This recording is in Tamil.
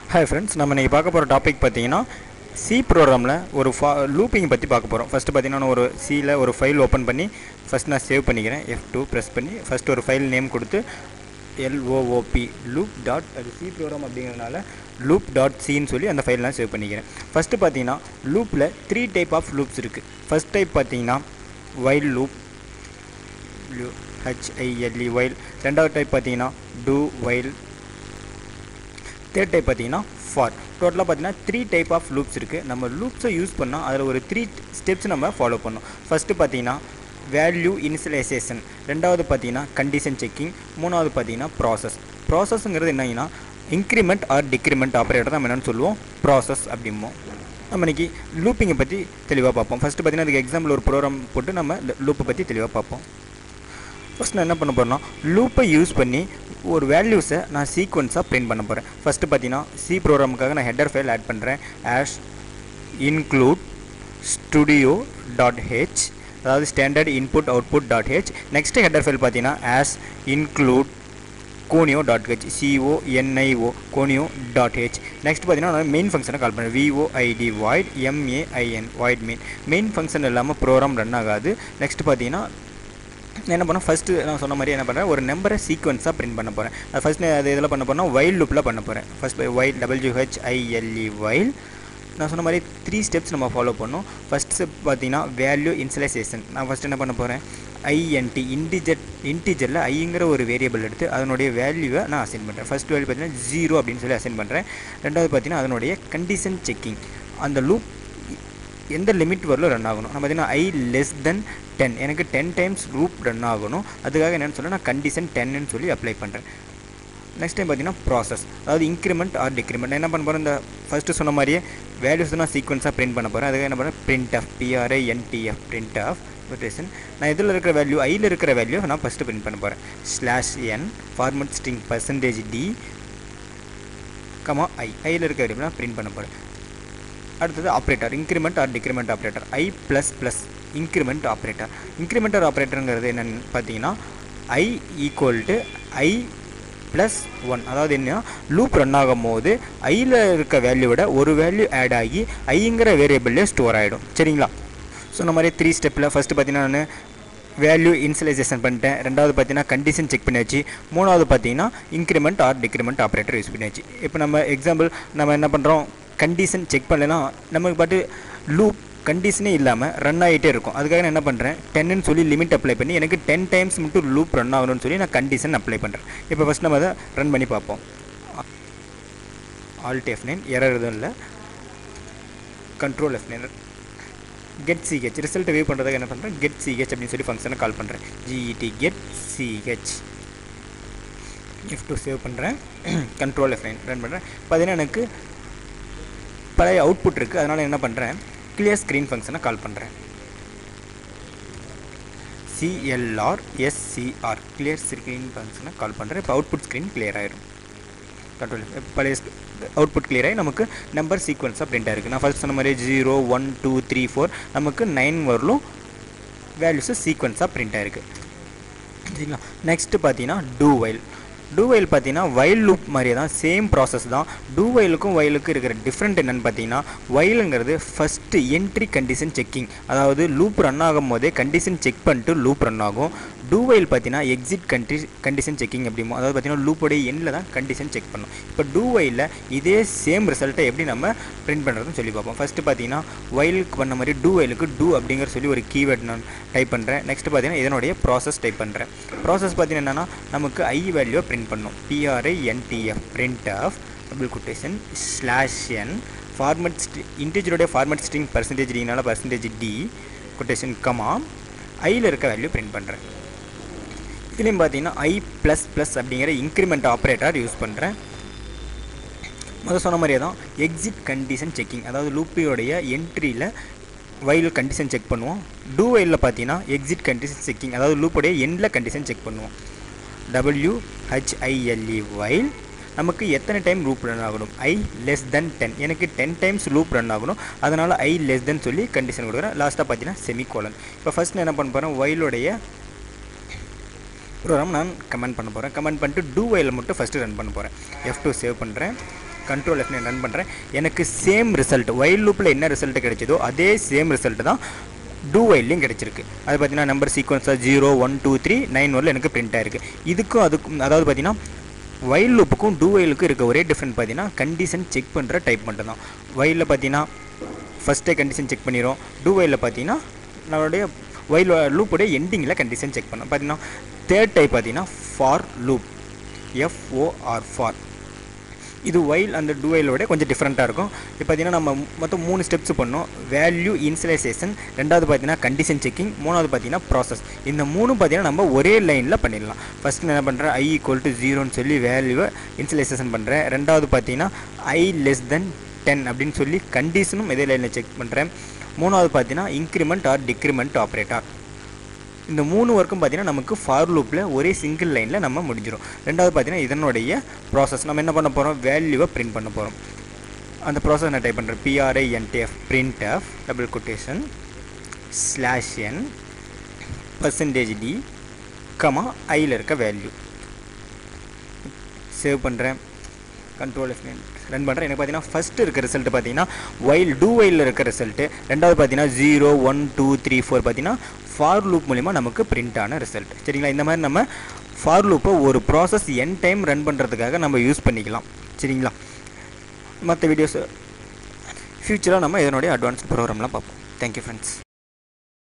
ஹாய் ஃப்ரெண்ட்ஸ் நம்ம இன்றைக்கி பார்க்க போகிற டாபிக் பார்த்தீங்கன்னா சி ப்ரோக்ராமில் ஒரு ஃபா லூப்பிங் பற்றி பார்க்க போகிறோம் ஃபஸ்ட்டு பார்த்தீங்கன்னா நான் ஒரு சியில் ஒரு ஃபைல் ஓப்பன் பண்ணி ஃபஸ்ட் நான் சேவ் பண்ணிக்கிறேன் எஃப் டூ ப்ரெஸ் பண்ணி ஃபஸ்ட் ஒரு ஃபைல் நேம் கொடுத்து எல்ஓஓபி லூப் டாட் அது சி ப்ரோக்ராம் அப்படிங்கிறதுனால லூப் டாட் சின்னு சொல்லி அந்த ஃபைல் நான் சேவ் பண்ணிக்கிறேன் ஃபஸ்ட்டு பார்த்தீங்கன்னா லூப்பில் த்ரீ டைப் ஆஃப் லூப்ஸ் இருக்குது ஃபஸ்ட் டைப் பார்த்தீங்கன்னா வைல் லூப் ஹெச்ஐஎல்இ வைல் ரெண்டாவது டைப் பார்த்தீங்கன்னா டூ வைல் தேர்ட் டைப் பார்த்தீங்கன்னா ஃபார் டோட்டலாக பார்த்தீங்கன்னா த்ரீ டைப் ஆஃப் லூப்ஸ் இருக்குது நம்ம லூப்ஸை யூஸ் பண்ணால் அதில் ஒரு த்ரீ ஸ்டெப்ஸ் நம்ம ஃபாலோ பண்ணோம் ஃபஸ்ட்டு பார்த்தீங்கன்னா வேல்யூ இனிஷியலைசேஷன் ரெண்டாவது பார்த்தீங்கன்னா கண்டிஷன் செக்கிங் மூணாவது பார்த்தீங்கன்னா ப்ராசஸ் ப்ராசஸ்ங்கிறது என்னங்கன்னா இன்க்ரிமெண்ட் ஆர் டிக்ரிமெண்ட் ஆப்ரேட்டர் நம்ம என்னென்னு சொல்லுவோம் ப்ராசஸ் அப்படிம்போம் நம்ம இன்றைக்கி லூப்பிங்கை பற்றி தெளிவாக பார்ப்போம் ஃபஸ்ட்டு பார்த்தீங்கன்னா அதுக்கு எக்ஸாம்பிள் ஒரு ப்ரோக்ராம் போட்டு நம்ம லூப்பை பற்றி தெளிவாக பார்ப்போம் ஃபஸ்ட் நான் என்ன பண்ண போகிறேன்னா லூப்பை யூஸ் பண்ணி ஒரு வேல்யூஸை நான் சீக்வன்ஸாக பிரிண்ட் பண்ண போகிறேன் ஃபஸ்ட்டு பார்த்தீங்கன்னா சி ப்ரோக்ராமுக்காக நான் ஹெட்டர் ஃபைல் ஆட் பண்ணுறேன் hash include studio dot H அதாவது standard input output dot H next header file பார்த்தீங்கன்னா hash include conio dot H C O N I O conio dot H next பார்த்தீங்கன்னா நான் மெயின் ஃபங்க்ஷனை கால் பண்ணுறேன் V O I D void M A I N void main main function இல்லாமல் ப்ரோக்ராம் ரன் ஆகாது நெக்ஸ்ட் பார்த்தீங்கன்னா என்ன பண்ண ஃபஸ்ட்டு நான் சொன்ன மாதிரி என்ன பண்ணுறேன் ஒரு நம்பரை சீக்வன்ஸாக பிரிண்ட் பண்ண போகிறேன் அது ஃபஸ்ட் அது இதில் பண்ண போனால் வைல் லூப்பில் பண்ண போகிறேன் first while W H I L E while நான் சொன்ன மாதிரி த்ரீ ஸ்டெப்ஸ் நம்ம ஃபாலோ பண்ணோம் ஃபஸ்ட் ஸ்டெப் பார்த்தீங்கன்னா வேல்யூ இன்சலைசேஷன் நான் ஃபஸ்ட் என்ன பண்ண போகிறேன் ஐஎன்டி இன்டிஜர் இன்டிஜரில் ஐங்கிற ஒரு வேரியபிள் எடுத்து அதனுடைய வேல்யூவை நான் அசைன் பண்ணுறேன் ஃபஸ்ட் வேல்யூ பார்த்தீங்கன்னா ஜீரோ அப்படின்னு சொல்லி அசைன் பண்ணுறேன் ரெண்டாவது பார்த்தீங்கன்னா அதனுடைய கண்டிஷன் செக்கிங் அந்த லூப் எந்த லிமிட் வரலும் ரன் ஆகணும் நம்ம பார்த்தீங்கன்னா ஐ லெஸ் தென் டென் எனக்கு டென் டைம்ஸ் லூப் ரன் ஆகணும் அதுக்காக என்னென்னு சொல்ல நான் கண்டிஷன் டென்னு சொல்லி அப்ளை பண்ணுறேன் நெக்ஸ்ட் டைம் பார்த்தீங்கன்னா ப்ராசஸ் அதாவது இன்க்ரிமெண்ட் ஆர் டிக்ரிமெண்ட் என்ன பண்ண போகிறேன் இந்த ஃபஸ்ட்டு சொன்ன மாதிரியே வேல்யூஸ் நான் சீக்வன்ஸாக பிரிண்ட் பண்ண போகிறேன் அதுக்காக என்ன பண்ணுறேன் printf P R I N T F printf rotation நான் இதில் இருக்கிற வேல்யூ ஐயில் இருக்கிற வேல்யூ நான் ஃபஸ்ட்டு பிரிண்ட் பண்ண போகிறேன் slash N format string percentage D comma I ஐயில் இருக்க வேல்யூ நான் பிரிண்ட் பண்ண போகிறேன் அடுத்தது operator increment or decrement operator I plus plus increment operator incrementer ஆப்ரேட்டருங்கிறது என்னென்னு பார்த்தீங்கன்னா I equal to I plus one அதாவது என்ன லூப் ரன் ஆகும் போது ஐயில் இருக்க வேல்யூவோட ஒரு வேல்யூ ஆட் ஆகி ஐங்கிற வேரியபிள்லே ஸ்டோர் ஆகிடும் சரிங்களா ஸோ இந்த மாதிரி த்ரீ ஸ்டெப்பில் ஃபஸ்ட்டு பார்த்தீங்கன்னா நான் வேல்யூ இன்சலைசேஷன் பண்ணிட்டேன் ரெண்டாவது பார்த்தீங்கன்னா கண்டிஷன் செக் பண்ணியாச்சு மூணாவது பார்த்தீங்கன்னா increment or decrement operator use பண்ணியாச்சு இப்போ நம்ம எக்ஸாம்பிள் நம்ம என்ன பண்ணுறோம் கண்டிஷன் செக் பண்ணலைன்னா நமக்கு பாட்டு லூப் கண்டிஷனே இல்லாமல் ரன் ஆகிட்டே இருக்கும் அதுக்காக நான் என்ன பண்ணுறேன் டென்னு சொல்லி லிமிட் அப்ளை பண்ணி எனக்கு டென் டைம்ஸ் மட்டும் லூப் ரன் ஆகணும்னு சொல்லி நான் கண்டிஷன் அப்ளை பண்ணுறேன் இப்போ ஃபஸ்ட் நம்ம அதை ரன் பண்ணி பார்ப்போம் ஆல்ட் எஃப் நைன் எரர் எதுவும் இல்லை கண்ட்ரோல் எஃப் நைன் கெட் சிஹெச் ரிசல்ட்டை வியூ பண்ணுறதுக்கு என்ன பண்ணுறேன் கெட் சிஹெச் அப்படின்னு சொல்லி ஃபங்க்ஷனை கால் பண்ணுறேன் ஜிஇடி கெட் சிஹெச் எஃப் டூ சேவ் பண்ணுறேன் கண்ட்ரோல் எஃப் நைன் ரன் பண்ணுறேன் பார்த்தீங்கன்னா எனக்கு பழைய அவுட்புட் இருக்குது அதனால் என்ன பண்ணுறேன் கிளியர் ஸ்க்ரீன் ஃபங்க்ஷனை கால் பண்ணுறேன் சிஎல்ஆர் எஸ்சிஆர் கிளியர் ஸ்க்ரீன் ஃபங்க்ஷனை கால் பண்ணுறேன் இப்போ அவுட்புட் ஸ்க்ரீன் கிளியர் ஆயிடும் கண்ட்ரோல் பழைய அவுட்புட் கிளியர் ஆகி நமக்கு நம்பர் சீக்வன்ஸாக பிரிண்ட் ஆகிருக்கு நான் ஃபஸ்ட் சொன்ன மாதிரி zero one two three four நமக்கு நைன் வரலும் வேல்யூஸு சீக்வன்ஸாக பிரிண்ட் ஆகிருக்கு சரிங்களா நெக்ஸ்ட்டு பார்த்தீங்கன்னா டூ வைல் டூ வைல் பார்த்தீங்கன்னா வைல் லூப் மாதிரியே தான் சேம் ப்ராசஸ் தான் டூ வைலுக்கும் வயலுக்கும் இருக்கிற டிஃப்ரெண்ட் என்னென்னு பார்த்தீங்கன்னா வயலுங்கிறது ஃபஸ்ட்டு என்ட்ரி கண்டிஷன் செக்கிங் அதாவது லூப் ரன் ஆகும் போதே கண்டிஷன் செக் பண்ணிட்டு லூப் ரன் ஆகும் டூ வைல் பார்த்தீங்கன்னா எக்ஸிட் கண்டி கண்டிஷன் செக்கிங் அப்படிமோ அதாவது பார்த்தீங்கன்னா லூப்போடைய எண்ணில் தான் கண்டிஷன் செக் பண்ணும் இப்போ டூ வைலில் இதே சேம் ரிசல்ட்டை எப்படி நம்ம பிரிண்ட் பண்ணுறதுன்னு சொல்லி பார்ப்போம் ஃபஸ்ட்டு பார்த்தீங்கன்னா வயலுக்கு பண்ண மாதிரி டூ வைலுக்கு டூ அப்படிங்கிற சொல்லி ஒரு கீவேர்ட் நான் டைப் பண்ணுறேன் நெக்ஸ்ட் பார்த்தீங்கன்னா இதனுடைய ப்ராசஸ் டைப் பண்ணுறேன் ப்ராசஸ் பார்த்தீங்கன்னா என்னென்னா நமக்கு ஐ வேல்யூவை பிரிண்ட் பண்ணும் P R I N T F printf double quotation slash N format ஸ்ட்ரி இன்டிஜருடைய ஃபார்மட் ஸ்ட்ரிங் பர்சன்டேஜ் டினால பர்சன்டேஜ் டி கொட்டேஷன் கமா ஐயில் இருக்க வேல்யூ பிரிண்ட் பண்ணுறேன் இதுலேயும் பார்த்தீங்கன்னா ஐ ப்ளஸ் ப்ளஸ் அப்படிங்கிற இன்க்ரிமெண்ட் ஆப்ரேட்டர் யூஸ் பண்ணுறேன் முதல் சொன்ன மாதிரியே தான் எக்ஸிட் கண்டிஷன் செக்கிங் அதாவது லூப்பியோடைய என்ட்ரியில் வயல் கண்டிஷன் செக் பண்ணுவோம் டூ வயலில் பார்த்தீங்கன்னா எக்ஸிட் கண்டிஷன் செக்கிங் அதாவது லூப்போடைய எண்டில் கண்டிஷன் செக் பண்ணுவோம் டபிள்யூ ஹெச்ஐஎல்இ வயல் நமக்கு எத்தனை டைம் லூப் ரன் ஆகணும் ஐ லெஸ் தென் டென் எனக்கு டென் டைம்ஸ் லூப் ரன் ஆகணும் அதனால் ஐ லெஸ் தென் சொல்லி கண்டிஷன் கொடுக்குறேன் லாஸ்ட்டாக பார்த்தீங்கன்னா செமிகோலன் இப்போ ஃபஸ்ட் நான் என்ன பண்ண போகிறேன் வயலுடைய ப்ரோக்ராம் நான் கமெண்ட் பண்ண போகிறேன் கமெண்ட் பண்ணிட்டு டூ வயலில் மட்டும் ஃபஸ்ட்டு ரன் பண்ண போகிறேன் எஃப் டூ சேவ் பண்ணுறேன் கண்ட்ரோல் எஃப் ரன் பண்ணுறேன் எனக்கு சேம் ரிசல்ட் வைல் லூப்பில் என்ன ரிசல்ட் கிடைச்சதோ அதே சேம் ரிசல்ட் தான் டூ வைல்லையும் கிடச்சிருக்கு அது பார்த்தீங்கன்னா நம்பர் சீக்வன்ஸாக zero one two three nine வரல எனக்கு பிரிண்ட் ஆயிருக்கு இதுக்கும் அதுக்கும் அதாவது பார்த்தீங்கன்னா வைல் லூப்புக்கும் டூ வைலுக்கும் இருக்க ஒரே டிஃப்ரெண்ட் பார்த்தீங்கன்னா கண்டிஷன் செக் பண்ணுற டைப் மட்டும் தான் வைலில் பார்த்தீங்கன்னா ஃபஸ்ட்டே கண்டிஷன் செக் பண்ணிடும் டூ வைலில் பார்த்தீங்கன்னா நம்மளுடைய வைல் லூப்புடைய எண்டிங்கில் கண்டிஷன் செக் பண்ணோம் பார்த்தீங்கன்னா தேர்ட் டைப் பார்த்தீங்கன்னா ஃபார் லூப் எஃப்ஓஆர் ஃபார் இது வைல் அந்த டூ வைலோட கொஞ்சம் டிஃப்ரெண்ட்டாக இருக்கும் இப்போ பார்த்தீங்கன்னா நம்ம மொத்தம் மூணு ஸ்டெப்ஸ் பண்ணோம் வேல்யூ இன்சலைசேஷன் ரெண்டாவது பார்த்தீங்கன்னா கண்டிஷன் செக்கிங் மூணாவது பார்த்தீங்கன்னா ப்ராசஸ் இந்த மூணு பார்த்தீங்கன்னா நம்ம ஒரே லைனில் பண்ணிடலாம் ஃபஸ்ட் என்ன பண்ணுறேன் ஐ ஈக்குவல் டு ஜீரோன்னு சொல்லி வேல்யூவை இன்சலைசேஷன் பண்ணுறேன் ரெண்டாவது பார்த்தீங்கன்னா ஐ லெஸ் தென் டென் அப்படின்னு சொல்லி கண்டிஷனும் இதே லைனில் செக் பண்ணுறேன் மூணாவது பார்த்தீங்கன்னா இன்க்ரிமெண்ட் ஆர் டிக்ரிமெண்ட் ஆப்ரேட்டர் இந்த மூணு ஒர்க்கும் பார்த்தீங்கன்னா நமக்கு ஃபார் லூப்பில் ஒரே சிங்கிள் லைனில் நம்ம முடிஞ்சிடும் ரெண்டாவது பார்த்தீங்கன்னா இதனுடைய ப்ராசஸ் நம்ம என்ன பண்ண போகிறோம் வேல்யூவை பிரிண்ட் பண்ண போகிறோம் அந்த ப்ராசஸ் நான் டைப் பண்ணுறேன் P R I N T F print F double quotation slash N percentage D comma ஐயில் இருக்க வேல்யூ சேவ் பண்ணுறேன் கண்ட்ரோல் ரன் பண்ணுறேன் எனக்கு பார்த்தீங்கன்னா ஃபஸ்ட்டு இருக்க ரிசல்ட் பார்த்தீங்கன்னா வைல் டூ வைலில் இருக்க ரிசல்ட்டு ரெண்டாவது பார்த்தீங்கன்னா zero one two three four பார்த்தீங்கன்னா ஃபார் லூப் மூலிமா நமக்கு பிரிண்ட் ஆன ரிசல்ட் சரிங்களா இந்த மாதிரி நம்ம ஃபார் லூப்பை ஒரு ப்ராசஸ் என் டைம் ரன் பண்ணுறதுக்காக நம்ம யூஸ் பண்ணிக்கலாம் சரிங்களா மற்ற வீடியோஸ் ஃப்யூச்சராக நம்ம இதனுடைய அட்வான்ஸ்ட் ப்ரோக்ராம்லாம் பார்ப்போம் தேங்க்யூ ஃப்ரெண்ட்ஸ்